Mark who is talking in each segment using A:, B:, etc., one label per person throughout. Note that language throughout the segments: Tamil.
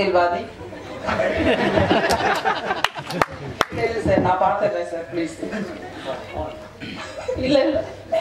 A: அரசியல்வாதி இல்ல சார் நான் பார்த்துடுறேன் சார் ப்ளீஸ் இல்ல இல்ல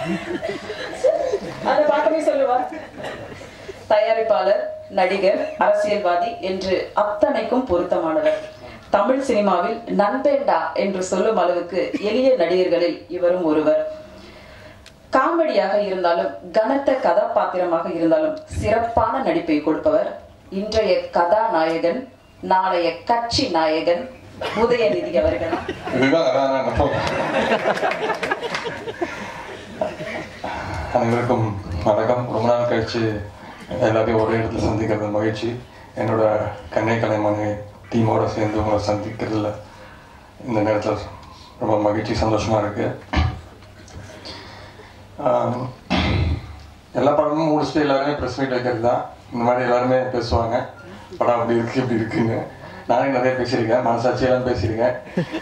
A: அதை பார்க்கவே சொல்லுவா தயாரிப்பாளர் நடிகர் அரசியல்வாதி என்று அத்தனைக்கும் பொருத்தமானவர் தமிழ் சினிமாவில் நண்பேண்டா என்று சொல்லும் அளவுக்கு எளிய நடிகர்களில் இவரும் ஒருவர் காமெடியாக இருந்தாலும் கனத்த கதாபாத்திரமாக இருந்தாலும் சிறப்பான நடிப்பை கொடுப்பவர் இன்றைய கதாநாயகன் நாளைய கட்சி நாயகன் உதயநிதி அவர்கள்
B: இதுதான் அதான் நான் நம்புறேன். அனைவருக்கும் வணக்கம் ரொம்ப நாள் கழிச்சு எல்லாத்தையும் ஒரே இடத்துல சந்திக்கிறது மகிழ்ச்சி என்னோட கண்ணை கலைமணி டீமோட சேர்ந்து உங்களை சந்திக்கிறதுல இந்த நேரத்தில் ரொம்ப மகிழ்ச்சி சந்தோஷமா இருக்கு ஆஹ், எல்லா படமும் முடிச்சுட்டு எல்லாருமே ப்ரெஸ் மீட் வைக்கிறது தான் இந்த மாதிரி எல்லாருமே பேசுவாங்க படம் அப்படி இருக்கு இப்படி இருக்குன்னு நானே நிறைய பேசியிருக்கேன் மனசாட்சியெல்லாம் பேசியிருக்கேன்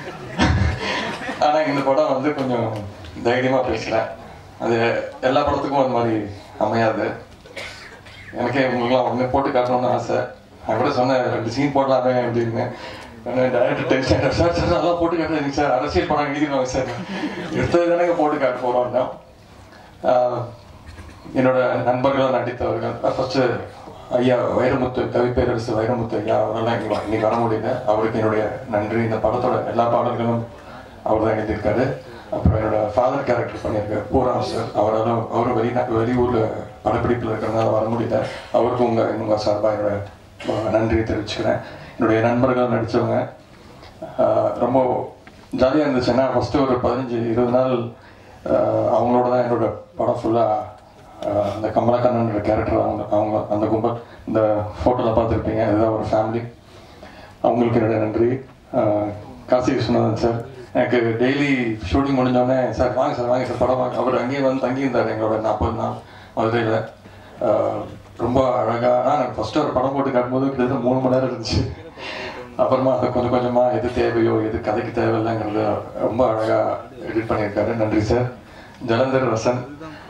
B: ஆனா இந்த படம் வந்து கொஞ்சம் தைரியமா பேசுறேன் அது எல்லா படத்துக்கும் அந்த மாதிரி அமையாது எனக்கே உங்களுக்குலாம் உடனே போட்டு காட்டணும்னு ஆசை நான் கூட சொன்னேன் ரெண்டு சீன் போடலாமே அப்படின்னு டேரக்டர் டென்ஷன் சார் சார் நல்லா போட்டு காட்டுறீங்க சார் அரசியல் படம் எழுதிடுவாங்க சார் எடுத்தது தானே போட்டு காட்ட போறோம்னா ஆஹ், என்னோட நண்பர்களாக நடித்தவர்கள் ஃபர்ஸ்ட் ஐயா வைரமுத்து கவிப்பேரரசு வைரமுத்து ஐயா அவரெல்லாம் இங்கே இன்னைக்கு வர முடியல அவருக்கு என்னுடைய நன்றி இந்த படத்தோட எல்லா பாடல்களும் அவர் தான் எழுதியிருக்காரு அப்புறம் என்னோட ஃபாதர் கேரக்டர் பண்ணியிருக்காரு பூராம் சார் அவரால் அவரும் வெளிநா வெளியூர்ல படப்பிடிப்பில் இருக்கிறதுனால வர முடியல அவருக்கும் உங்க உங்க சார்பாக என்னோட அஹ், நன்றி தெரிவிச்சுக்கிறேன் என்னுடைய நண்பர்கள் நடித்தவங்க ரொம்ப ஜாலியாக இருந்துச்சு ஏன்னா ஃபஸ்ட்டு ஒரு பதினஞ்சு இருபது நாள் ஆஹ் அவங்களோட தான் என்னோட படம் ஃபுல்லாக அந்த கமலக்கண்ணன் கேரக்டர் அவங்க அவங்க அந்த கும்பல் இந்த ஃபோட்டோவில் பார்த்துருப்பீங்க இதுதான் ஒரு ஃபேமிலி அவங்களுக்கு என்னோட நன்றி ஆஹ் காசி விஸ்வநாதன் சார் எனக்கு டெய்லி ஷூட்டிங் முடிஞ்சோடனே சார் வாங்க சார் வாங்க சார் படம் வாங்க அவர் அங்கேயே வந்து தங்கியிருந்தார் எங்களோட நாற்பது நாள் மதுரையில் ரொம்ப அழகாக ஆனால் எனக்கு ஃபஸ்ட்டு ஒரு படம் போட்டு காட்டும்போது கிட்டத்தட்ட மூணு மணி நேரம் இருந்துச்சு அப்புறமா அதை கொஞ்சம் கொஞ்சமாக எது தேவையோ எது கதைக்கு தேவையில்லைங்கிறத ரொம்ப அழகாக எடிட் பண்ணியிருக்காரு நன்றி சார் ஜலந்தர் ரசன்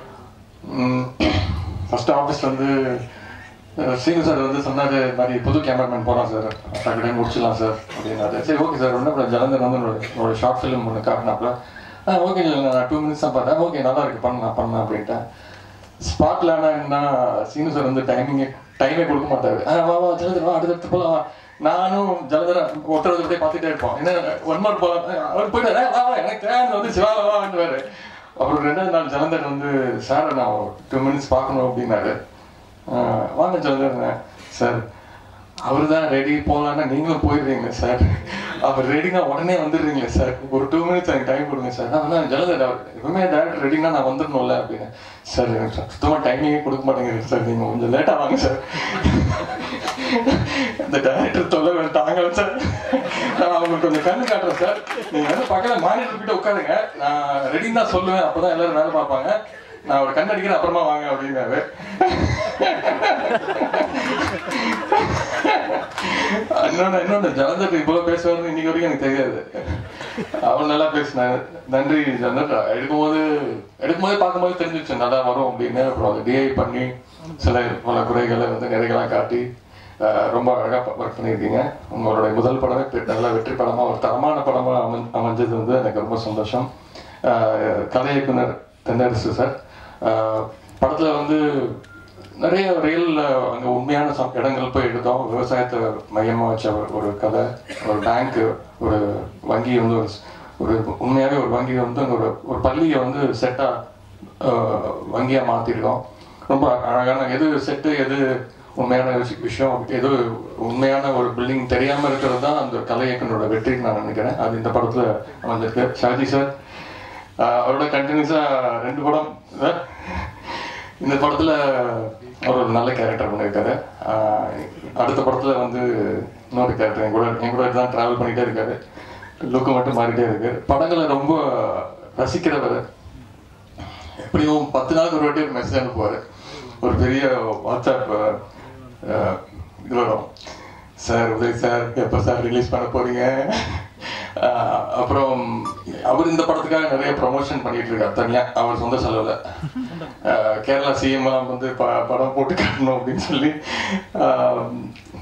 B: ஃபர்ஸ்ட் ஆஃபீஸ்ல வந்து அஹ், சீனு சார் வந்து சொன்னாரு இந்த மாதிரி புது கேமராமேன் போகிறோம் சார் டக்குனு முடிச்சிடலாம் சார் அப்படின்னாரு சரி ஓகே சார் ஒன்றும் அப்புறம் ஜலந்தர் வந்து என்னோட என்னோட ஷார்ட் ஃபிலிம் ஒன்று காட்டினாப்புல ஆ ஓகே நான் டூ மினிட்ஸ் தான் பார்த்தேன் ஓகே நல்லா இருக்கு பண்ணலாம் பண்ணலாம் அப்படின்ட்டேன் ஸ்பாட்ல ஆனா என்ன சீனு சார் வந்து டைமிங் டைமே கொடுக்க மாட்டாரு ஆ, வா வா ஜலதர் வா அடுத்தடுத்து போலாம் வா நானும் ஜலதர ஒருத்தர் ஒருத்தர் பார்த்துட்டே இருப்போம் என்ன ஒன் மார்க் போலாம் அவர் போயிட்டு வா வா எனக்கு தேவை வந்து சிவா வாண்டுவாரு அப்புறம் ரெண்டாவது நாள் ஜலந்தர் வந்து சார் நான் டூ மினிட்ஸ் பார்க்கணும் அப்படின்னாரு ஆ, வாங்க ஜலதர் சார் அவர் தான் ரெடி போகலான்னா நீங்களும் போயிடுறீங்க சார் அவர் ரெடினா உடனே வந்துடுறீங்களே சார் ஒரு டூ மினிட்ஸ் எனக்கு டைம் கொடுங்க சார் நான் வந்து ஜலதர் அவர் எப்பவுமே டேரக்டர் ரெடினா நான் வந்துடணும்ல அப்படின்னு சார் எனக்கு சுத்தமாக டைமிங்கே கொடுக்க மாட்டேங்கிறீங்க சார் நீங்கள் கொஞ்சம் லேட்டாக வாங்க சார் இந்த டேரக்டர் தொல்லை வேணும் தாங்க சார் நான் அவங்களுக்கு கொஞ்சம் கண்ணு காட்டுறேன் சார் நீங்கள் வந்து பக்கத்தில் மானிட்டர் கிட்ட உட்காருங்க நான் ரெடின்னு தான் சொல்லுவேன் அப்போ தான் எல்லாரும் வேலை பார்ப்பாங்க நான் ஒரு கண் அடிக்கிறேன் அப்புறமா வாங்க அப்படின்னாரு இன்னொன்று இன்னொன்று ஜலந்தர் இவ்வளவு பேசுவார்னு இன்னைக்கு வரைக்கும் எனக்கு தெரியாது அவன் நல்லா பேசினாரு நன்றி ஜலந்தர் எடுக்கும்போது எடுக்கும்போது பார்க்கும்போது தெரிஞ்சிச்சு நல்லா வரும் அப்படின்னு அப்புறம் அதை டிஐ பண்ணி சில பல குறைகளை வந்து நிறைகளாக காட்டி அஹ், ரொம்ப அழகா ஒர்க் பண்ணியிருக்கீங்க உங்களுடைய முதல் படமே பெ- நல்ல வெற்றி படமா ஒரு தரமான படமா அமை அமைஞ்சது வந்து எனக்கு ரொம்ப சந்தோஷம் அஹ், கதை இயக்குனர் தென்னரசு சார் அஹ், படத்துல வந்து நிறைய ரியல் அங்கே உண்மையான சம் இடங்கள் போய் எடுத்தோம் விவசாயத்தை மையமாக வச்ச ஒரு ஒரு கதை ஒரு பேங்க்கு ஒரு வங்கி வந்து ஒரு ஸ்- ஒரு உண்மையாகவே ஒரு வங்கி வந்து அங்க ஒரு ஒரு பள்ளியை வந்து செட்டாக வங்கியாக மாற்றிருக்கோம் ரொம்ப அழகான எது செட்டு எது உண்மையான விஷ- விஷயம் எது உண்மையான ஒரு பில்டிங் தெரியாமல் இருக்கிறது தான் அந்த கலை இயக்குனரோட வெற்றின்னு நான் நினைக்கிறேன் அது இந்த படத்தில் அமைஞ்சிருக்கு ஷாஜி சார் ஆஹ் அவரோட கண்டினியூஸாக ரெண்டு படம் சார் இந்த படத்துல அவர் ஒரு நல்ல கேரக்டர் பண்ணியிருக்காரு ஆஹ் அடுத்த படத்துல வந்து இன்னொரு கேரக்டர் என் கூட என் கூட தான் டிராவல் பண்ணிட்டே இருக்காரு லுக்கு மட்டும் மாறிட்டே இருக்கு படங்களை ரொம்ப ரசிக்கிறவர் எப்படியும் பத்து நாளுக்கு ஒரு வாட்டி ஒரு மெசேஜ் அனுப்புவார் ஒரு பெரிய வாட்ஸ்அப் அஹ், இது வரும் சார் உதய் சார் எப்போ சார் ரிலீஸ் பண்ண போறீங்க அஹ், அப்புறம் அவர் இந்த படத்துக்காக நிறைய ப்ரமோஷன் பண்ணிட்டு இருக்கார் தனியா அவர் சொந்த செலவுல அஹ், கேரளா சிஎம் வந்து ப- படம் போட்டு காட்டணும் அப்படின்னு சொல்லி அஹ்,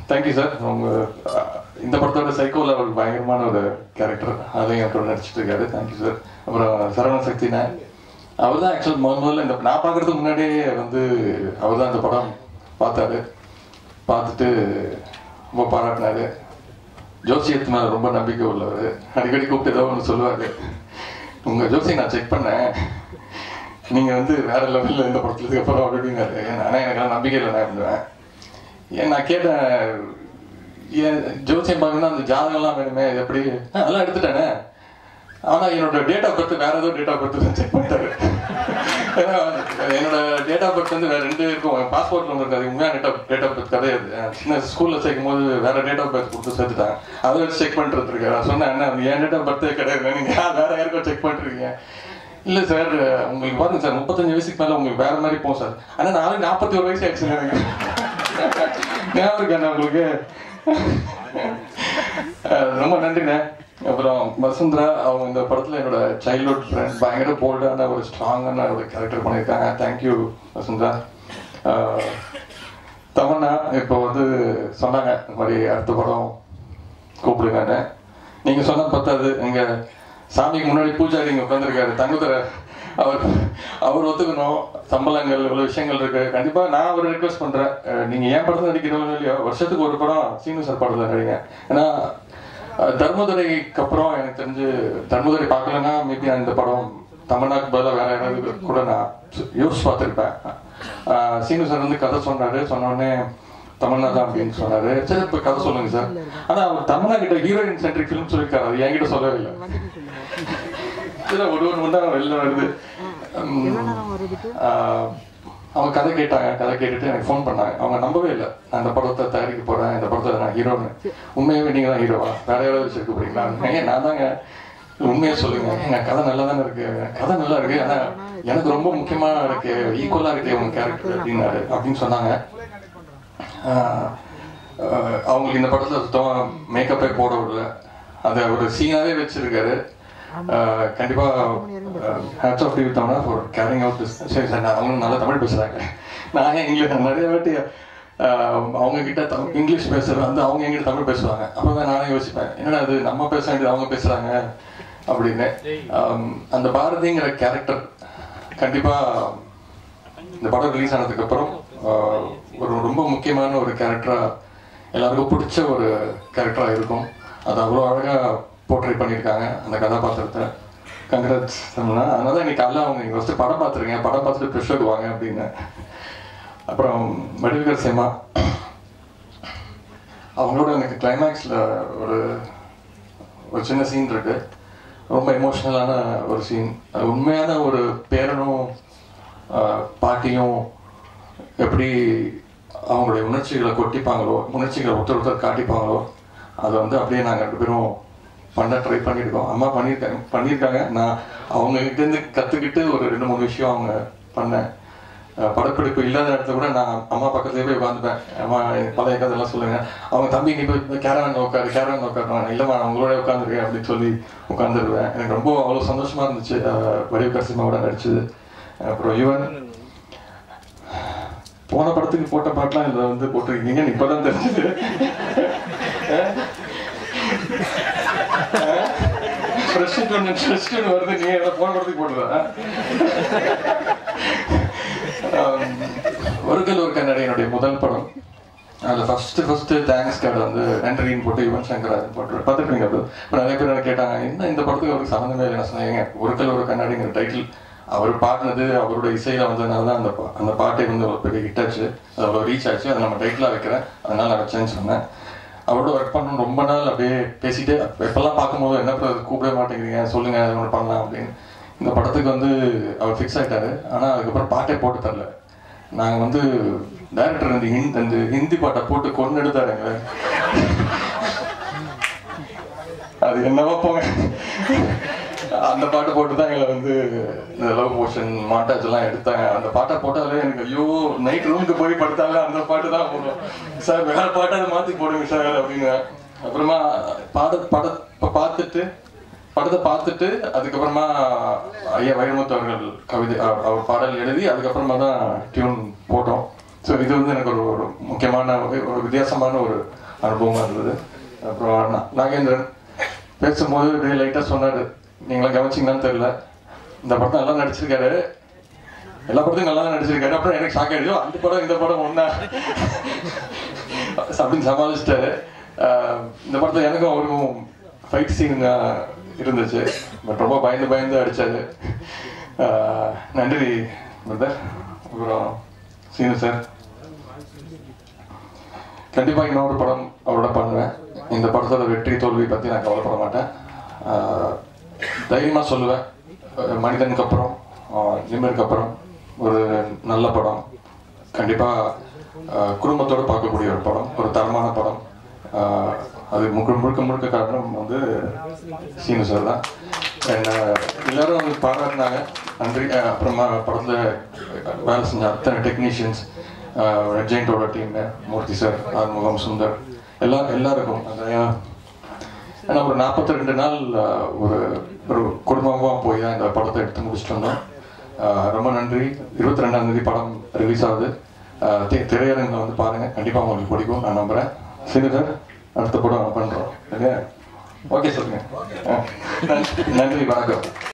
B: தேங்க்யூ சார் உங்க அஹ், இந்த படத்தோட சைக்கோல ஒரு பயங்கரமான ஒரு கேரக்டர் அதையும் என் கூட நடிச்சிட்டு இருக்காரு தேங்க்யூ சார் அப்புறம் சரவண சக்தினா அவர் தான் ஆக்சுவல் முதல் முதல்ல இந்த நான் பார்க்கறதுக்கு முன்னாடியே வந்து அவர் தான் இந்த படம் பார்த்தாரு பார்த்துட்டு ரொம்ப பாராட்டினாரு ஜோசியத்து மேல ரொம்ப நம்பிக்கை உள்ளவர் அடிக்கடி கூப்பிட்டு ஏதோ ஒன்று சொல்லுவாரு உங்க ஜோசியை நான் செக் பண்ணேன் நீங்க வந்து வேற லெவல்ல இந்த படத்துக்கு அப்புறம் அப்படின்னாரு ஆனா எனக்கு நம்பிக்கை இல்லை நான் அப்படிவேன் ஏன் நான் கேட்டேன் ஏன் ஜோசியம் பார்க்கணும்னா அந்த ஜாதகம்லாம் வேணுமே இது எப்படி "ஆ, அதெல்லாம் எடுத்துட்டேனே ஆனா என்னோட டேட் ஆஃப் பர்த் வேற ஏதோ டேட் ஆஃப் பர்த் செக் பண்ணிட்டாரு ஏன்னா, என்னோட டேட் ஆஃப் பர்த் வந்து வேற ரெண்டு இருக்கும் என் பாஸ்போர்ட்ல ஒன்று இருக்காது உண்மையான date of date of birth கிடையாது அஹ் சின்ன ஸ்கூல்ல சேர்க்கும் போது வேற டேட் ஆஃப் பர்த் கொடுத்து சேர்த்துட்டாங்க அதை வச்சு செக் பண்ணிட்டு இருக்காரு நான் சொன்னேன் என்ன என் டேட் ஆஃப் பர்த்தே கிடையாது நீங்க வேற யாருக்கும் செக் பண்ணிட்டு இருக்கீங்க இல்ல சார் உங்களுக்கு பாருங்க சார் முப்பத்தஞ்சு வயசுக்கு மேல உங்களுக்கு வேற மாதிரி போகும் சார் ஆனா நாளைக்கு நாற்பத்தி ஒரு வயசு ஆயிடுச்சு எனக்கு ஞாபகம் இருக்கா உங்களுக்கு அஹ் ரொம்ப நன்றிண்ணே அப்புறம் வசுந்தரா அவங்க இந்த படத்துல என்னோட சைல்ட்ஹுட் ஃப்ரெண்ட் பயங்கர போல்டான ஒரு ஸ்ட்ராங்கான ஒரு கேரக்டர் பண்ணியிருக்காங்க தேங்க்யூ வசுந்தரா அஹ் தமன்னா இப்போ வந்து சொன்னாங்க இந்த மாதிரி அடுத்த படம் கூப்பிடுங்கன்னு நீங்க சொன்ன பத்தாது எங்க சாமிக்கு முன்னாடி பூஜாரி இங்க உட்காந்துருக்காரு தங்குதர அவர் அவர் ஒத்துக்கணும் சம்பளங்கள் இவ்வளவு விஷயங்கள் இருக்கு கண்டிப்பா நான் ஒரு ரெக்வஸ்ட் பண்றேன் அஹ் நீங்க ஏன் படத்துல நடிக்கிறவங்க இல்லையோ வருஷத்துக்கு ஒரு படம் சீனு சார் படத்துல நடிங்க ஏன்னா அஹ் தர்மதுரைக்கு அப்புறம் எனக்கு தெரிஞ்சு தர்மதுரை பார்க்கலன்னா மேபி இந்த படம் தமிழ்நாட்டு பதிலாக வேற யாராவது கூட நான் யோசிச்சு பார்த்துருப்பேன் ஆஹ் சீனு சார் வந்து கதை சொன்னாரு சொன்ன உடனே தமிழ்னா தான் அப்படின்னு சொன்னாரு சரி இப்ப கதை சொல்லுங்க சார் ஆனா அவர் தமிழ்நா கிட்ட ஹீரோயின் சென்ட்ரிக் ஃபிலிம் சொல்லியிருக்காரு அது என்கிட்ட சொல்லவே இல்லை இதுல ஒரு ஒரு மணி நேரம் வெளில வருது உம், ஆஹ் அவங்க கதை கேட்டாங்க கதை கேட்டுட்டு எனக்கு ஃபோன் பண்ணாங்க அவங்க நம்பவே இல்லை நான் இந்த படத்தை தயாரிக்க போறேன் இந்த படத்தை நான் ஹீரோன்னு உண்மையாவே நீங்க தான் ஹீரோவா வேற யாராவது வச்சிருக்க போறீங்களா ஏன் நான் தாங்க உண்மையா சொல்லுங்க எங்க கதை நல்லா தானே இருக்கு கதை நல்லா இருக்கு ஆனா எனக்கு ரொம்ப முக்கியமா இருக்கு ஈக்குவலா இருக்கு உங்க கேரக்டர் அப்படின்னாரு அப்படின்னு சொன்னாங்க ஆஹ் ஆஹ் அவங்களுக்கு இந்த படத்துல சுத்தமா மேக்கப்பே போட விடல அதை ஒரு சீனாவே வச்சிருக்காரு ஆஹ் கண்டிப்பா ஹேட்ஸ் ஆஃப் டிவி தமிழா ஃபார் கேரிங் அவுட் திஸ் சரி சார் நான் அவங்க நல்லா தமிழ் பேசுறாங்க நான் ஏன் இங்கிலீஷ் நிறைய வாட்டி ஆஹ் அவங்க கிட்ட தமிழ் இங்கிலீஷ் பேசுறது வந்து அவங்க எங்கிட்ட தமிழ் பேசுவாங்க அப்பதான் நானே யோசிப்பேன் என்னடா அது நம்ம பேச வேண்டியது அவங்க பேசுறாங்க அப்படின்னு ஆம், அந்த பாரதிங்கிற கேரக்டர் கண்டிப்பா இந்த படம் ரிலீஸ் ஆனதுக்கு அப்புறம் ஆஹ், ஒரு ரொம்ப முக்கியமான ஒரு கேரக்டரா எல்லாருக்கும் பிடிச்ச ஒரு கேரக்டரா இருக்கும் அது அவ்வளோ அழகா போர்ட்ரை பண்ணியிருக்காங்க அந்த கதாபாத்திரத்தை கங்க்ராட்ஸ் தமிழ்னா அதனால இன்னைக்கு காலைல அவங்க நீங்க ஃபர்ஸ்ட் படம் பார்த்துருங்க படம் பார்த்துட்டு ப்ரெஷர் வாங்க அப்படின்னு அப்புறம் வடிவுகர் சேமா அவங்களோட எனக்கு கிளைமேக்ஸில் ஒரு ஒரு சின்ன சீன் இருக்கு ரொம்ப எமோஷ்னலான ஒரு சீன் உண்மையான ஒரு பேரனும் ஆஹ், பாட்டியும் எப்படி அவங்களுடைய உணர்ச்சிகளை கொட்டிப்பாங்களோ உணர்ச்சிகளை ஒருத்தர் ஒருத்தர் காட்டிப்பாங்களோ அதை வந்து அப்படியே நாங்கள் ரெண்டு பேரும் பண்ண ட்ரை பண்ணியிருக்கோம் அம்மா பண்ணியிருக்காங்க பண்ணியிருக்காங்க நான் அவங்க கிட்டேருந்து கற்றுக்கிட்டு ஒரு ரெண்டு மூணு விஷயம் அவங்க பண்ணேன் அஹ் படப்பிடிப்பு இல்லாத இடத்துல கூட நான் அம்மா பக்கத்துலேயே போய் உட்காந்துப்பேன் அம்மா எனக்கு பழைய கதையெல்லாம் சொல்லுங்க அவங்க தம்பி இங்கே போய் கேரவன் உட்காரு கேரவன் உட்காரு இல்லைம்மா நான் உங்களோட உட்காந்துருக்கேன் அப்படின்னு சொல்லி உட்காந்துருவேன் எனக்கு ரொம்ப அவ்வளோ சந்தோஷமா இருந்துச்சு வடிவ கரசிமாவோட நடிச்சது அப்புறம் யுவன் போன படத்துக்கு போட்ட பாட்டெல்லாம் இதில் வந்து போட்டிருக்கீங்க இப்பதான் தெரிஞ்சது ஃப்ரெஷ் ஒன்று ஃப்ரெஷ் ஒன்று வருது நீ அதை போன படத்துக்கு போட்டுருவா ஒரு கல் ஒரு கண்ணாடி என்னுடைய முதல் படம் அதில் ஃபர்ஸ்ட் ஃபர்ஸ்ட் தேங்க்ஸ் கார்டு வந்து நன்றின்னு போட்டு யுவன் சங்கர் அது போட்டு பார்த்துருப்பீங்க அது இப்போ நிறைய பேர் எனக்கு கேட்டாங்க என்ன இந்த படத்துக்கு அவருக்கு சம்மந்தமே இல்லை நான் சொன்னேன் ஒரு கல் ஒரு கண்ணாடிங்கிற டைட்டில் அவர் பாடினது அவரோட இசையில வந்ததுனால தான் அந்த பா- அந்த பாட்டே வந்து ஒரு பெரிய ஹிட் ஆச்சு அது அவ்வளோ ரீச் ஆச்சு அதை நம்ம டைட்டிலாக வைக்கிறேன் அதனால நான் வச்சேன்னு சொன்னேன் அவரோட ஒர்க் பண்ணணும் ரொம்ப நாள் அப்படியே பேசிட்டு எப்பெல்லாம் பார்க்கும்போது என்ன brother கூப்பிடவே மாட்டேங்கிறீங்க சொல்லுங்க அது ஒன்று பண்ணலாம் அப்படின்னு இந்த படத்துக்கு வந்து அவர் ஃபிக்ஸ் ஆயிட்டாரு ஆனா அதுக்கப்புறம் பாட்டே போட்டு தரல நாங்க வந்து டைரக்டர் இந்த ஹிந்தி அந்த ஹிந்தி பாட்டை போட்டு கொண்டு எடுத்தாருங்க அது என்னவோ போங்க அந்த பாட்டு போட்டு தான் எங்களை வந்து இந்த லவ் போர்ஷன் மாட்டாஜ் எல்லாம் எடுத்தாங்க அந்த பாட்டை போட்டாலே எனக்கு ஐயோ நைட் ரூமுக்கு போய் படுத்தாலே அந்த பாட்டு தான் போடும் சார் வேற பாட்டாவது மாத்தி போடுங்க சார் அப்படின்னு அப்புறமா பாட பட இப்ப பார்த்துட்டு படத்தை பார்த்துட்டு அதுக்கப்புறமா ஐயா வைரமுத்து அவர்கள் கவிதை அவ- அவர் பாடல் எழுதி அதுக்கப்புறமா தான் டியூன் போட்டோம் ஸோ இது வந்து எனக்கு ஒரு ஒரு முக்கியமான ஒரு ஒரு வித்தியாசமான ஒரு அனுபவமா இருந்தது அப்புறம் நா- நாகேந்திரன் பேசும்போது அப்படியே லைட்டாக சொன்னார் நீங்களாம் கவனிச்சிங்களான்னு தெரியல இந்த படத்தை நல்லா நடிச்சிருக்காரு எல்லா படத்தையும் நல்லா தான் நடிச்சிருக்காரு அப்புறம் எனக்கு ஷாக் ஆயிடுச்சு அந்த படம் இந்த படம் ஒன்றா அப்படின்னு சமாளிச்சிட்டாரு ஆஹ் இந்த படத்துல எனக்கும் அவருக்கும் ஃபைட் சீன் இருந்துச்சு பட் ரொம்ப பயந்து பயந்து அடிச்சாரு ஆஹ் நன்றி பிரதர் அப்புறம் சீனு சார் கண்டிப்பா இன்னொரு படம் அவரோட பண்ணுவேன் இந்த படத்தோட வெற்றி தோல்வி பத்தி நான் கவலைப்பட மாட்டேன் ஆஹ் தைரியமா சொல்லுவேன் அஹ் மனிதனுக்கு அப்புறம் ஆஹ் நிமிருக்கு அப்புறம் ஒரு நல்ல படம் கண்டிப்பா ஆஹ் குடும்பத்தோட பார்க்கக்கூடிய ஒரு படம் ஒரு தரமான படம் ஆஹ் அது முழுக்க முழுக்க முழுக்க காரணம் வந்து சீனு சார் தான் என்ன எல்லாரும் வந்து பாராட்டினாங்க நன்றி ஆஹ் அப்புறமா படத்துல வேலை செஞ்ச அத்தனை டெக்னீஷியன்ஸ் ரெஜெயின்டோட டீம் மூர்த்தி சார் ஆறுமுகம் சுந்தர் எல்லா எல்லாருக்கும் அந்த ஏன்னா ஒரு நாற்பத்தி ரெண்டு நாள் ஆஹ், ஒரு ஒரு குடும்பமாக போய் தான் இந்த படத்தை எடுத்து முடிச்சுட்டு வந்தோம் ஆஹ், ரொம்ப நன்றி இருபத்தி ரெண்டாம் தேதி படம் ரிலீஸ் ஆகுது ஆஹ், தி- திரையரங்கில் வந்து பாருங்க கண்டிப்பா உங்களுக்கு பிடிக்கும் நான் நம்புறேன் சரி சார் அடுத்த படம் பண்றோம் ஓகே சொல்லுங்க ஆஹ், நன்றி வணக்கம்